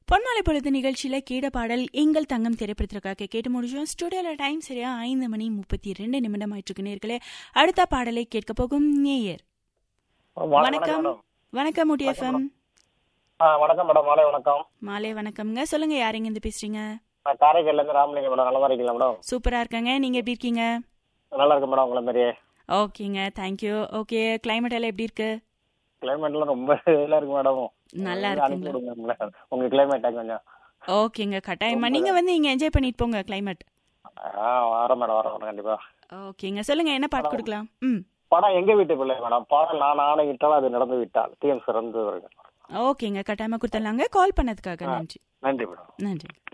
பொன்மாலை பொழுது நிகழ்ச்சியில கேட பாடல் எங்கள் தங்கம் திரைப்படத்திற்காக கேட்டு முடிச்சோம் ஸ்டுடியோல டைம் சரியா ஐந்து மணி முப்பத்தி ரெண்டு நிமிடம் ஆயிட்டு நேர்களே அடுத்த பாடலை கேட்க போகும் நேயர் வணக்கம் மேடம். வணக்கம் முடி எஃப்எம் ஆ, வணக்கம் மேடம் மாலை வணக்கம் மாலை வணக்கம்ங்க சொல்லுங்க யாருங்க இருந்து பேசுறீங்க நான் காரைக்கால்ல இருந்து ராமலிங்கம் மேடம் நல்லா இருக்கீங்களா மேடம் சூப்பரா இருக்காங்க நீங்க எப்படி இருக்கீங்க நல்லா இருக்கு மேடம் உங்களை மாதிரியே ஓகேங்க தேங்க்யூ ஓகே கிளைமேட் எல்லாம் எப்படி இருக்கு கிளைமேட்லாம் ரொம்ப இதெல்லாம் இருக்கு மேடம் நல்லா கொஞ்சம் அனுப்பி இருக்குங்களா விடுங்க மேடம். உங்க கிளைமேட்டை கொஞ்சம் ஓகேங்க கட்டாயமா நீங்க வந்து இங்க என்ஜாய் பண்ணிட்டு போங்க கிளைமேட் ஆ வரேன் மேடம் வரேன் மேடம் கண்டிப்பா ஓகேங்க சொல்லுங்க என்ன பாட்டு கொடுக்கலாம் ம் படம் எங்க வீட்டு பிள்ளை மேடம் படம் நான் ஆணை விட்டால் அது நடந்து விட்டால் டிஎம் சிறந்து வருங்க ஓகேங்க கட்டாயமா கொடுத்துடலாங்க கால் பண்ணதுக்காக நன்றி நன்றி மேடம் நன்றி